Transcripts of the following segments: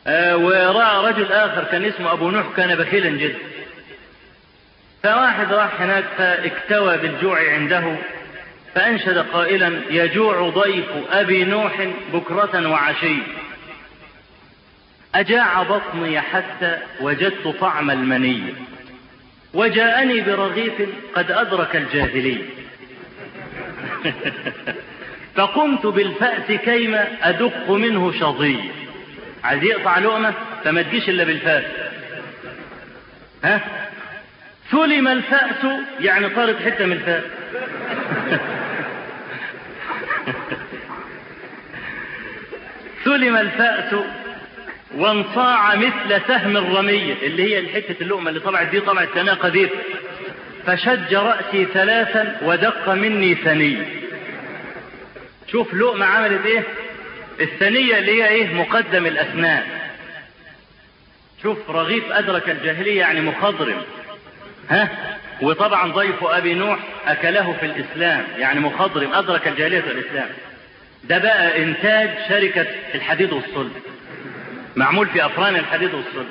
آه ورأى رجل آخر كان اسمه أبو نوح كان بخيلا جدا فواحد راح هناك فاكتوى بالجوع عنده فأنشد قائلا يجوع ضيف أبي نوح بكرة وعشي أجاع بطني حتى وجدت طعم المني وجاءني برغيف قد أدرك الجاهلي فقمت بالفأس كيما أدق منه شظي عايز يقطع لقمة فما تجيش إلا بالفأس ها ثلم الفأس يعني طارت حتة من الفأس ثلم الفأس وانصاع مثل سهم الرمية اللي هي الحتة اللقمة اللي طلعت دي طلعت تناقة دي فشج رأسي ثلاثا ودق مني ثني شوف لقمة عملت ايه الثنية اللي هي ايه مقدم الأسنان شوف رغيف أدرك الجاهلية يعني مخضرم ها وطبعا ضيف أبي نوح أكله في الإسلام يعني مخضرم أدرك الجاهلية في الإسلام ده بقى إنتاج شركة الحديد والصلب معمول في أفران الحديد والصلب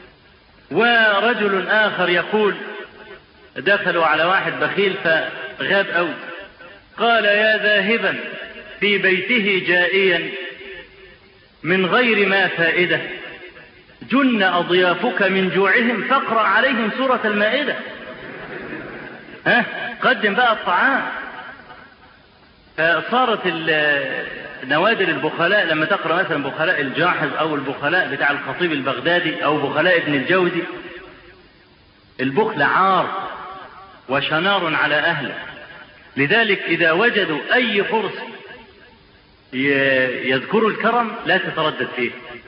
ورجل آخر يقول دخلوا على واحد بخيل فغاب أوي قال يا ذاهبا في بيته جائيا من غير ما فائدة جن أضيافك من جوعهم فاقرأ عليهم سورة المائدة ها قدم بقى الطعام فصارت نوادر البخلاء لما تقرأ مثلا بخلاء الجاحظ أو البخلاء بتاع الخطيب البغدادي أو بخلاء ابن الجوزي البخل عار وشنار على أهله لذلك إذا وجدوا أي فرصة يذكروا الكرم لا تتردد فيه